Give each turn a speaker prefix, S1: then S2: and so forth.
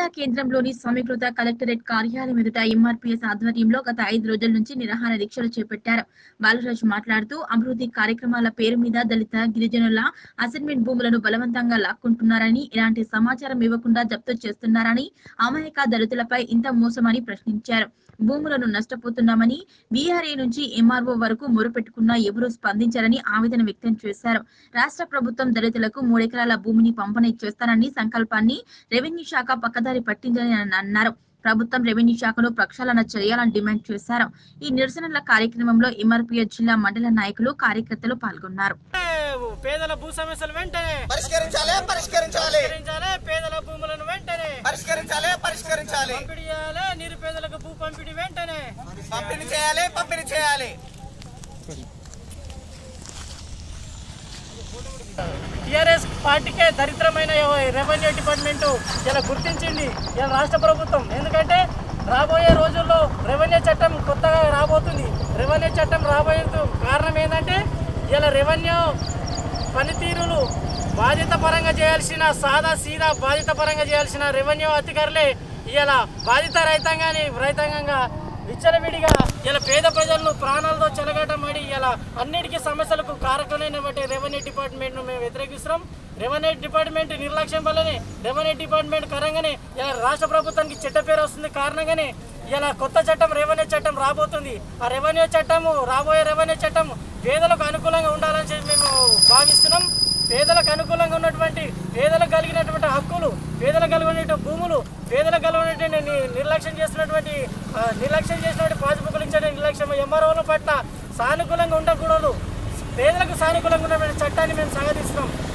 S1: జిల్లా కేంద్రంలోని సమీకృత కలెక్టరేట్ కార్యాలయం ఎదుట ఎంఆర్పీఎస్ ఆధ్వర్యంలో గత ఐదు రోజుల నుంచి నిరాహార దీక్షలు చేపట్టారు బాలరాజు మాట్లాడుతూ అభివృద్ధి కార్యక్రమాల పేరు మీద దళిత గిరిజనుల అసైన్మెంట్ భూములను బలవంతంగా లాక్కుంటున్నారని ఇలాంటి సమాచారం ఇవ్వకుండా జప్తు చేస్తున్నారని అమాయక దళితులపై ఇంత మోసమని ప్రశ్నించారు భూములను నష్టపోతున్నామని బీఆర్ఏ నుంచి ఎంఆర్ఓ వరకు మొరుపెట్టుకున్నా ఎవరూ స్పందించారని ఆవేదన వ్యక్తం చేశారు రాష్ట్ర ప్రభుత్వం దళితులకు మూడెకరాల భూమిని పంపిణీ చేస్తానని సంకల్పాన్ని రెవెన్యూ శాఖ పక్కదారి పట్టిందని ఆయన అన్నారు ప్రభుత్వం రెవెన్యూ శాఖను ప్రక్షాళన చేయాలని డిమాండ్ చేశారు ఈ నిరసనల కార్యక్రమంలో ఎంఆర్పీఎస్ జిల్లా మండల నాయకులు కార్యకర్తలు పాల్గొన్నారు
S2: పేదల భూ సమస్యలు వెంటనే
S3: పరిష్కరించాలి పరిష్కరించాలి
S2: పరిష్కరించాలి పేదల భూములను వెంటనే
S3: పరిష్కరించాలి పరిష్కరించాలి
S2: పంపిణీ చేయాలి నిరుపేదలకు భూ పంపిణీ వెంటనే
S3: పంపిణీ చేయాలి పంపిణీ చేయాలి
S2: టిఆర్ఎస్ పార్టీకే దరిద్రమైన రెవెన్యూ డిపార్ట్మెంట్ ఇలా గుర్తించింది ఇలా రాష్ట్ర ప్రభుత్వం ఎందుకంటే రాబోయే రోజుల్లో రెవెన్యూ చట్టం కొత్తగా రాబోతుంది రెవెన్యూ చట్టం రాబోయే కారణం ఏంటంటే ఇలా రెవెన్యూ పనితీరులు బాధ్యత పరంగా చేయాల్సిన సాదా సీదా బాధ్యత పరంగా చేయాల్సిన రెవెన్యూ అధికారులే ఇలా బాధిత రైతాంగాన్ని రైతాంగంగా విచ్చలవిడిగా ఇలా పేద ప్రజలను ప్రాణాలతో చెలగటమడి ఇలా అన్నిటికీ సమస్యలకు కారకులైనటువంటి రెవెన్యూ డిపార్ట్మెంట్ను మేము వ్యతిరేకిస్తున్నాం రెవెన్యూ డిపార్ట్మెంట్ నిర్లక్ష్యం వల్లనే రెవెన్యూ డిపార్ట్మెంట్ కరంగానే ఇలా రాష్ట్ర ప్రభుత్వానికి చెడ్డ పేరు వస్తుంది కారణంగానే ఇలా కొత్త చట్టం రెవెన్యూ చట్టం రాబోతుంది ఆ రెవెన్యూ చట్టము రాబోయే రెవెన్యూ చట్టం పేదలకు అనుకూలంగా ఉండాలని చెప్పి మేము భావిస్తున్నాం పేదలకు అనుకూలంగా ఉన్నటువంటి పేదలకు కలిగినటువంటి హక్కులు పేదలకు కలిగినటువంటి భూములు పేదలకు కలిగినటువంటి ని- నిర్లక్ష్యం చేస్తున్నటువంటి ఆ, నిర్లక్ష్యం చేసినటువంటి పాస్బుక్లు ఇచ్చే నిర్లక్ష్యం ఎంఆర్ఓల పట్ల సానుకూలంగా ఉండకూడదు పేదలకు సానుకూలంగా ఉన్నటువంటి చట్టాన్ని మేము సాగతిస్తున్నాం